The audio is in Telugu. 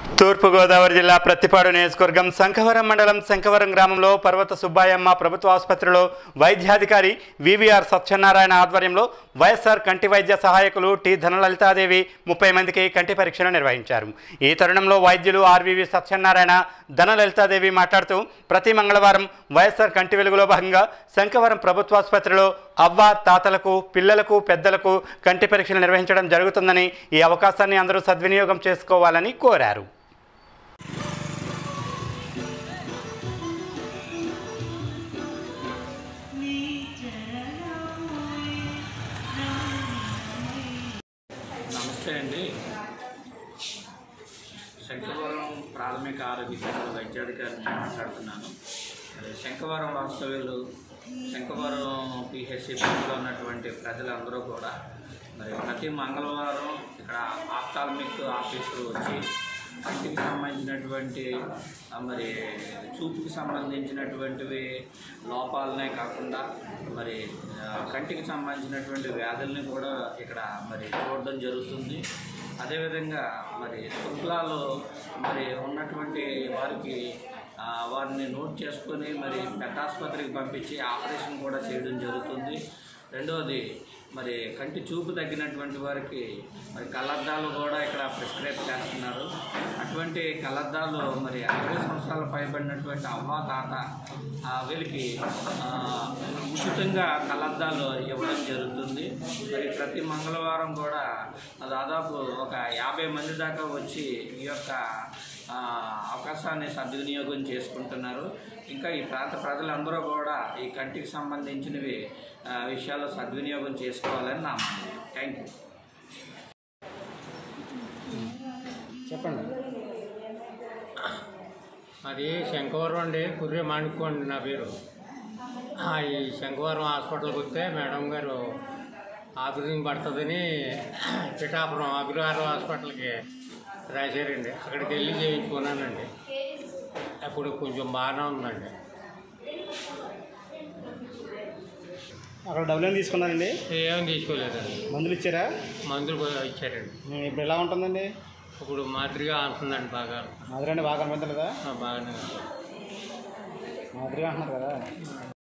తూర్పుగోదావరి జిల్లా ప్రత్తిపాడు నియోజకవర్గం శంఖవరం మండలం శంఖవరం గ్రామంలో పర్వత సుబ్బాయమ్మ ప్రభుత్వ ఆసుపత్రిలో వైద్యాధికారి వివిఆర్ సత్యనారాయణ ఆధ్వర్యంలో వైఎస్ఆర్ కంటి వైద్య సహాయకులు టి ధనలలితాదేవి ముప్పై మందికి కంటి పరీక్షలు నిర్వహించారు ఈ తరుణంలో వైద్యులు ఆర్వివి సత్యనారాయణ ధనలలితాదేవి మాట్లాడుతూ ప్రతి మంగళవారం వైఎస్ఆర్ కంటి వెలుగులో భాగంగా శంఖవరం ప్రభుత్వ ఆసుపత్రిలో అవ్వ తాతలకు పిల్లలకు పెద్దలకు కంటి పరీక్షలు నిర్వహించడం జరుగుతుందని ఈ అవకాశాన్ని అందరూ సద్వినియోగం చేసుకోవాలని కోరారు నమస్తే అండి శంకవరం ప్రాథమిక ఆరోగ్య కేంద్ర వైద్యాధికారిని మాట్లాడుతున్నాను మరి శంకవరం వాస్తవ్యులు శంకవరం పిహెచ్సి పరిధిలో ఉన్నటువంటి ప్రజలందరూ కూడా మరి ప్రతి మంగళవారం ఇక్కడ ఆప్తాల్మిక్ ఆఫీసు వచ్చి కంటికి సంబంధించినటువంటి ఆ, మరి చూపుకి సంబంధించినటువంటివి లోపాలనే కాకుండా మరి ఆ, కంటికి సంబంధించినటువంటి వ్యాధుల్ని కూడా ఇక్కడ మరి చూడడం జరుగుతుంది అదేవిధంగా మరి శుక్లాలు మరి ఉన్నటువంటి వారికి ఆ, వారిని నోట్ చేసుకొని మరి పెద్ద ఆసుపత్రికి పంపించి ఆపరేషన్ కూడా చేయడం జరుగుతుంది రెండవది మరి కంటి చూపు తగ్గినటువంటి వారికి మరి కళ్ళద్దాలు కూడా ఇక్కడ ప్రిస్క్రైబ్ చేస్తున్నారు అటువంటి కళ్ళద్దాలు మరి అరవై సంవత్సరాలు పైబడినటువంటి అవ్వ తాత ఆ, వీళ్ళకి ఆ, ఉచితంగా కళ్ళద్దాలు ఇవ్వడం జరుగుతుంది మరి ప్రతి మంగళవారం కూడా దాదాపు ఒక యాభై మంది దాకా వచ్చి ఈ యొక్క ఆ, అవకాశాన్ని సద్వినియోగం చేసుకుంటున్నారు ఇంకా ఈ ప్రాంత ప్రజలందరూ కూడా ఈ కంటికి సంబంధించినవి ఆ, విషయాల్లో సద్వినియోగం చేసుకోవాలని నా మనవి థ్యాంక్ యూ చెప్పండి అది శంకవరం అండి కుర్రే మాణిక్కోండి నా పేరు ఆ, ఈ శంకవరం హాస్పిటల్కి వస్తే మేడం గారు ఆపరేషన్ పడుతుందని పిఠాపురం అగ్రహారం హాస్పిటల్కి రాశారండి అక్కడికి వెళ్ళి చేయించుకున్నానండి అప్పుడు కొంచెం బాగానే ఉందండి అక్కడ డబ్బులు ఏం తీసుకున్నారండి ఏం తీసుకోలేదండి మందులు ఇచ్చారా మందులు కూడా ఇచ్చారండి ఉమ్, ఇప్పుడు ఎలా ఉంటుందండి ఇప్పుడు మాదిరిగా అంటుందండి బాగా మాదిరి బాగా కనిపించలేదా ఆ, బాగానే ఉంది. మాదిరిగా అంటున్నారు కదా